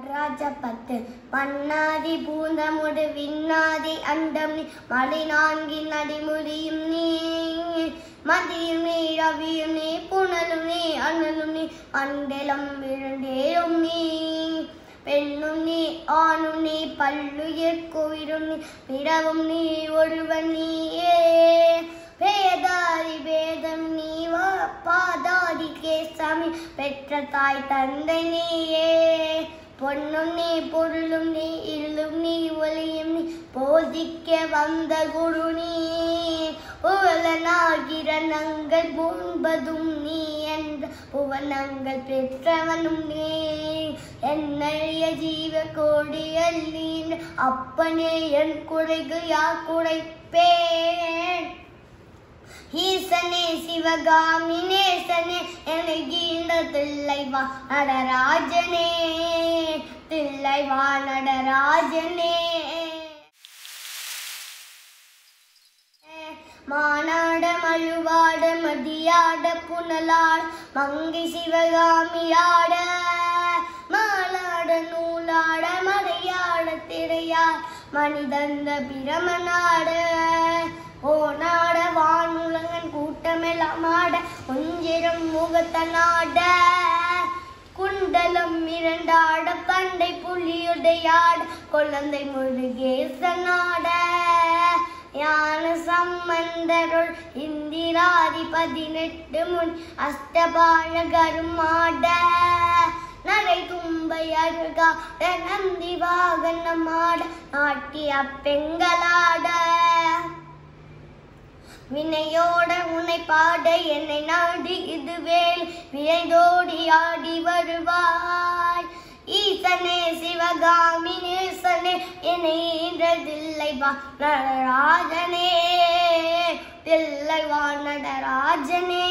ராஜபத்து மன்னாதி பூந்தமுடு விண்ணாதி அண்டம் நீ மலை நான்கின் அடிமுடியும் நீ மதியும் நீ ரவியும் நீ புனலும் நீ அண்ணலும் நீ மண்டலம் விழுந்தேரும் நீ பெண்ணும் நீ ஆணும் நீ பல்லுயிர் கோயிலும் நீ பிறவும் நீ ஒருவன் நீயே வேதாதி வேதம் நீ வா பாதாதி கேசாமி பெற்ற தாய் தந்தை நீயே பொன்னும் நீ பொருளும் நீ இருளும் நீ ஒளியும் நீ போதிக்க வந்த குரு நீ புவலனாகிரணங்கள் பூண்பதும் நீ என்ற புவனங்கள் பெற்றவனும் நீ என்னைய ஜீவ கோடியல் நீ அப்பனே என் குறைகள் யார் குறைப்பேன் ஈசனே சிவகாமி நேசனே எனகீண்ட தில்லைவா நடராஜனே தில்லைவா நடராஜனே மானாட மழுவாட மதியாட புனலாட மங்கை சிவகாமியாட மாலாட நூலாட மறையாட திரையாட மனிதந்த பிரமனாட ஓனாட வானுலகன் கூட்டமெல்லாம் ஆட கொஞ்சிரம் முகத்தனாட குண்டலம் இரண்டாட பண்டை புலியுடையாட குழந்தை முருகேசனாட ஞான சம்பந்தருள் இந்திராதி பதினெட்டு முன் அஷ்டபாலகரும் ஆட நடை தும்பை அருகாட நந்தி வாகனமாட நாட்டிய பெண்களாட வினையோட உன்னை பாட என்னை நாடி இதுவேல் விரைந்தோடி ஆடி வருவாய் ஈசனே சிவகாமி நேசனே என்னை ஈன்றதில்லை வா நடராஜனே தில்லை வா நடராஜனே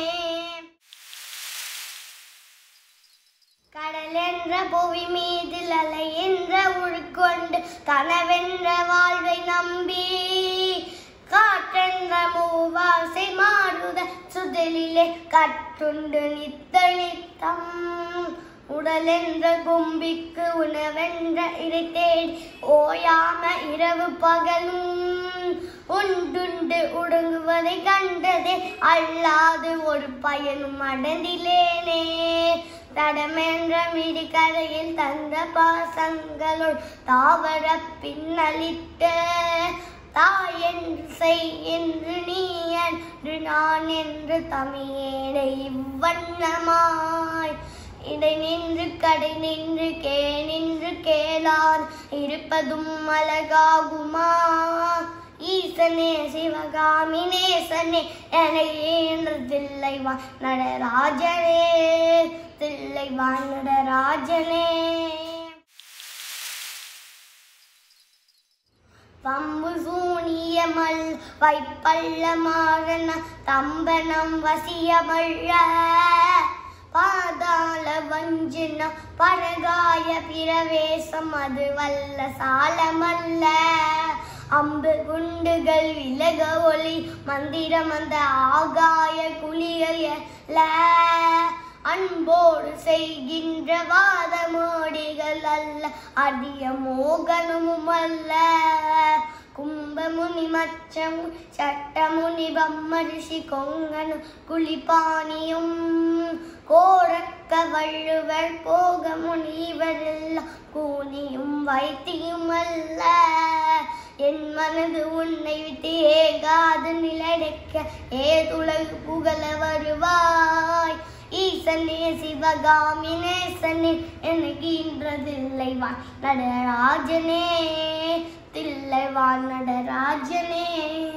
கடல் என்ற புவி மீதில் அலை என்ற உள்கொண்டு கனவென்ற வாழ்வை நம்பி காற்றென்ற மூவாசை மாறுத சுதலிலே கற்றுண்டு நித்த நித்தம் உடல் என்ற கும்பிக்கு உணவென்ற இடை தேடி ஓயாம இரவு பகலும் உண்டுண்டு உடங்குவதை கண்டதே அல்லாது ஒரு பயனும் அடந்திலேனே தடமென்ற மிடிகரையில் தந்த பாசங்களோடு தாவர பின்னலிட்டு தாய் என்று செய் என்று நீ என்று நான் என்று தமிழேனை இவ்வண்ணமாய் இடை நின்று கடை நின்று கே நின்று கேளான் இருப்பதும் அழகாகுமா ஈசனே சிவகாமி நேசனே என ஏன்றதில்லை வா நடராஜனே தில்லை வா நடராஜனே பம்பு சூனியமல் வைப்பள்ளமாகன தம்பனம் வசியமள்ள பாதாள வஞ்சினம் பரகாய பிரவேசம் அது வல்ல சாலமல்ல அம்பு குண்டுகள் விலக ஒளி மந்திரம் அந்த ஆகாய குளியல்ல அன்போடு செய்கின்ற வாதமோடிகள் அல்ல அடிய மோகனமும் அல்ல கும்பமுனி மச்சம் சட்டமுனி பம்மரிஷி கொங்கனு குளிப்பானியும் கோரக்க வள்ளுவர் போக முனிவரெல்லாம் கூனியும் வைத்தியும் அல்ல என் மனது உன்னை விட்டு ஏகாது நிலடைக்க ஏதுலகு புகழ வருவாய் ஈசனே சிவகாமி நேசனே எனக்கு இன்றதில்லை வா நடராஜனே தில்லை வா நடராஜனே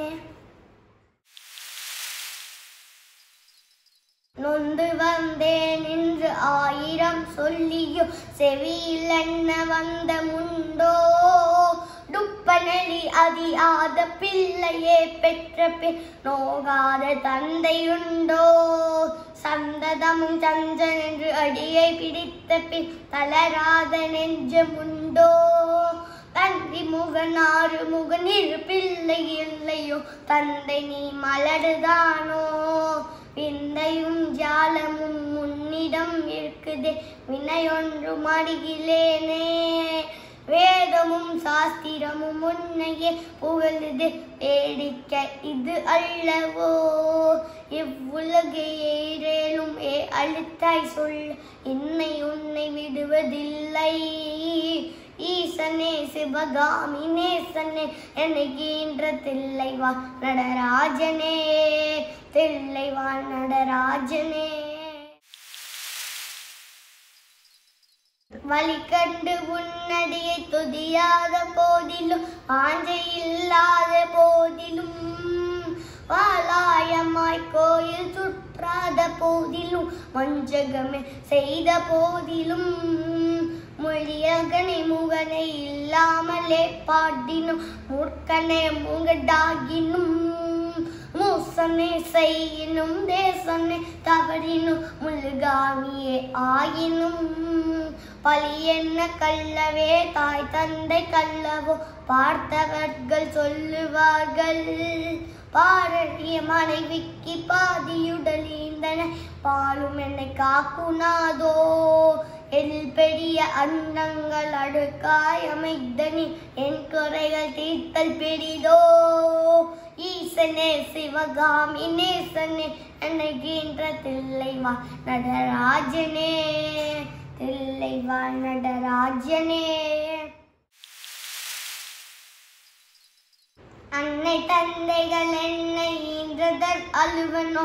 நொந்து வந்தேன் என்று ஆயிரம் சொல்லியோ செவியில் என்ன வந்த முண்டோ டுப்பனலி அதியாத பிள்ளையே பெற்ற பின் நோகாத தந்தையுண்டோ சந்ததமும் சஞ்சன் என்று அடியை பிடித்த பின் தளராத நெஞ்சமுண்டோ தந்தி முகனாறு முகன் இரு பிள்ளை இல்லையோ தந்தை நீ மலடுதானோ விந்தையும் ஜாலமும் முன்னிட என்னிடம் இருக்குதே வினையொன்று மாடுகிறேனே வேதமும் சாஸ்திரமும் உன்னையே புகழுது வேடிக்கை இது அல்லவோ இவ்வுலகையேறேலும் ஏ அழுத்தாய் சொல் என்னை உன்னை விடுவதில்லை ஈசனே சிவகாமி நேசனே எனக்கின்ற தில்லைவா நடராஜனே தில்லைவா நடராஜனே வழி கண்டு உன்னடியை துதியாத போதிலும் ஆஞ்சை இல்லாத போதிலும் வாலாயமாய் கோயில் சுற்றாத போதிலும் வஞ்சகமே செய்த போதிலும் மொழியகனை முகனை இல்லாமலே பாடினும் முற்கனே முகடாகினும் மூசனே செய்யினும் தேசனே தவறினும் முழுகாமியே ஆயினும் பழி என்ன கல்லவே தாய் தந்தை கல்லவோ பார்த்தவர்கள் சொல்லுவார்கள் பாரடிய மனைவிக்கு பாதியுடலீந்தன பாலும் என்னை காக்குனாதோ எல் பெரிய அண்டங்கள் அடுக்காய் அமைத்தனி என் குறைகள் தீர்த்தல் பெரிதோ ஈசனே சிவகாமி நேசனே எனக்கின்ற தில்லைவா நடராஜனே தில்லைவா நடராஜனே அன்னை தந்தைகள் என்னை ஈன்றதற் அழுவனோ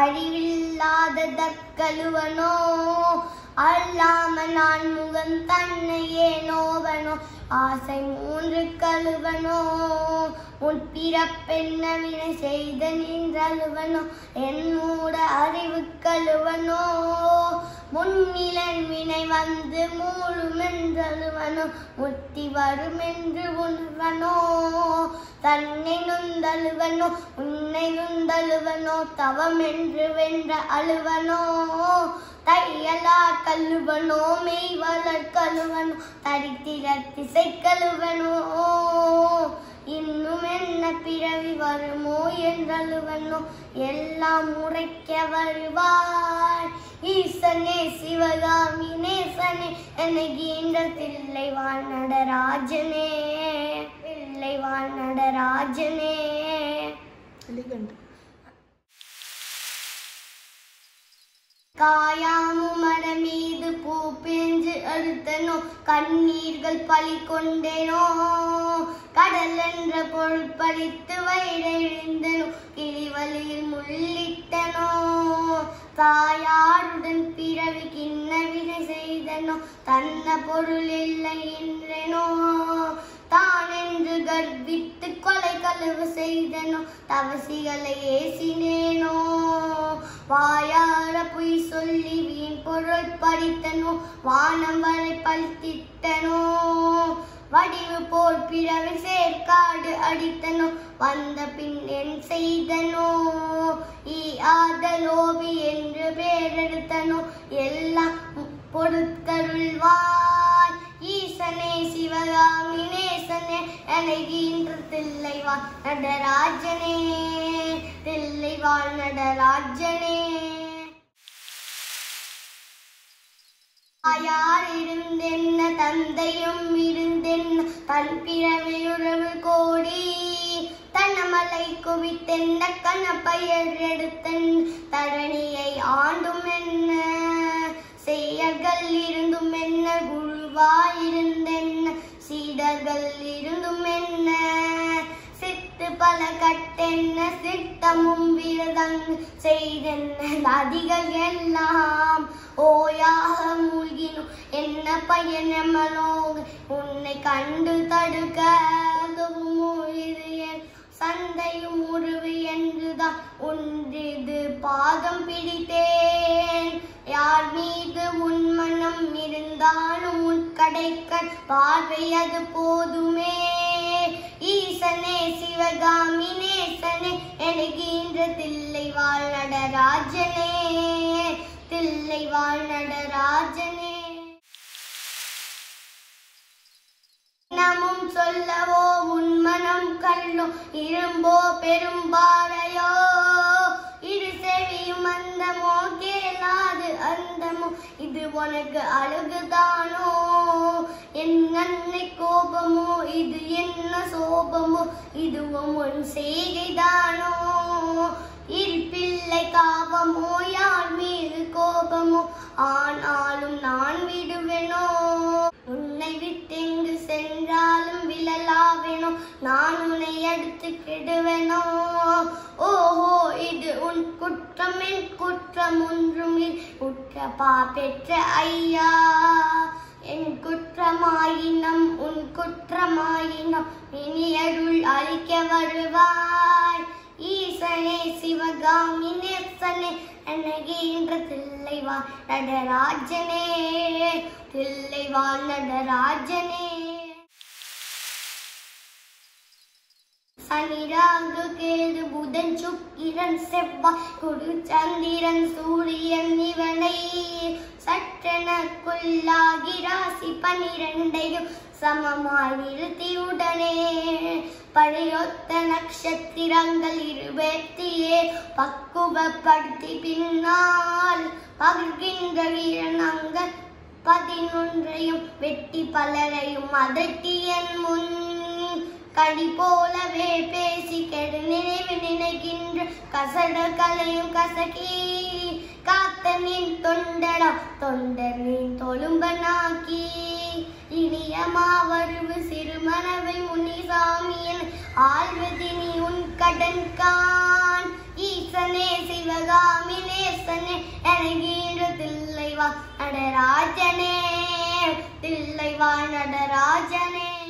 அறிவில்லாததற்கழுவனோ அல்லாம நான் முகம் தன்னையே நோவனோ ஆசை மூன்று கழுவனோ உன் பிறப்பென்ன வினை செய்த நின்றழுவனோ என்னோட அறிவு கழுவனோ முன்னிலன் வினை வந்து மூழுமென்றழுவனோ முத்தி வருமென்று உணர்வனோ தன்னை நுந்தழுவனோ உன்னை நுந்தழுவனோ தவமென்று வென்ற அழுவனோ தையலா கழுவனோ மெய் வளர் கழுவனோ தரித்திர திசை கழுவனோ இன்னும் என்ன பிறவி வருமோ என்றழுவனோ எல்லாம் உரைக்க வருவாய் ஈசனே சிவகாமி நேசனே எனக்கு இந்த தில்லை வாழ் நடராஜனே தில்லை வாழ் நடராஜனே எலிகண்ட் காயாமு மர மீது பூ பிஞ்சு அழுத்தனோ கண்ணீர்கள் பழி கொண்டேனோ கடல் என்ற பொருள் பறித்து வயிறெழுந்தனோ கிளிவலியில் முள்ளிட்டனோ தாயாருடன் பிறவி கிண்ண வினை செய்தனோ தன்ன பொருள் இல்லை என்றனோ தான் என்று கர்ப்பித்து கொலை கழுவு செய்தனோ தவசிகளை ஏசினேனோ வாயார பொய் சொல்லி வீண் பொருள் பறித்தனோ வானம் வரை பழித்திட்டனோ வடிவு போல் பிறவி சேர்க்காடு அடித்தனோ வந்த பின் என் செய்தனோ ஈ ஆதலோபி என்று பேரெடுத்தனோ எல்லாம் பொறுத்தருள்வாய் ஈசனே சிவகாமி நேசனே எனகின்ற தில்லைவா நடராஜனே தில்லைவாழ் நடராஜனே தாயார் இருந்தென்ன தந்தையும் இருந்தென்ன தன் பிறவியுறவு கோடி தன்னமலை குவித்தென்ன கணப்பயர் எடுத்தன் தரணியை ஆண்டும் என்ன செயர்கள் இருந்தும் என்ன குழுவாயிருந்தென்ன சீடர்கள் இருந்தும் என்ன சித்து பல கட்டென்ன சித்தமும் விரதம் செய்தென்ன நதிகள் எல்லாம் ஓயாக மூழ்கினும் என்ன பயனமனோ உன்னை கண்டு தடுக்க அதுவும் இது என் சந்தையும் உருவு என்றுதான் ஒன்றிது பாதம் பிடித்தேன் யார் மீது உன் மனம் இருந்தாலும் உன் கடைக்கண் பார்வை அது போதுமே ஈசனே சிவகாமி நேசனே எனக்கின்ற தில்லை வாழ் நடராஜனே தில்லை வாழ் நடராஜனே நமும் சொல்லவோ உன் மனம் கல்லோ இரும்போ பெரும்பாறையோ இரு செவியும் அந்தமோ கேளாது அந்தமோ இது உனக்கு அழகுதானோ என் அன்னை கோபமோ இது என்ன சோபமோ இதுவும் உன் செய்கைதானோ இருப்பில்லை காபமோ யார் மீது கோபமோ ஆனாலும் நான் விடுவேனோ உன்னை விட்டெங்கு சென்றாலும் விழலாவேனோ நான் உன்னை அடுத்து கெடுவேனோ ஓஹோ இது உன் குற்றம் என் குற்றம் ஒன்றும் உற்ற பா பெற்ற ஐயா என் குற்றமாயினம் உன் குற்றமாயினம் இனி அருள் அளிக்க வருவாய் ஈசனே சிவகாமி நேசனே அன்னகின்ற தில்லைவா நடராஜனே தில்லைவா நடராஜனே சனிராகு கேது புதன் சுக்கிரன் செவ்வாய் குரு சந்திரன் சூரியன் இவனை சற்றெனக்குள்ளாகி ராசி பனிரெண்டையும் சமமாய் நிறுத்தியுடனே பழையொத்த நட்சத்திரங்கள் இருபத்தியே பக்குவப்படுத்தி பின்னால் பகிர்கின்ற வீரனங்கள் பதினொன்றையும் வெட்டி பலரையும் அதட்டியன் முன் கடி போலவே பேசி கெடு நினைவு நினைக்கின்ற கசட கலையும் கசகி காத்த நின் தொண்டடா தொண்டர் நின் தொழும்பனாக்கி இனிய மாவருவு சிறுமனவை முனிசாமியன் ஆழ்வது நீ உன் கடன் கான் ஈசனே சிவகாமி நேசனே எனகீடு தில்லைவா நடராஜனே தில்லைவா நடராஜனே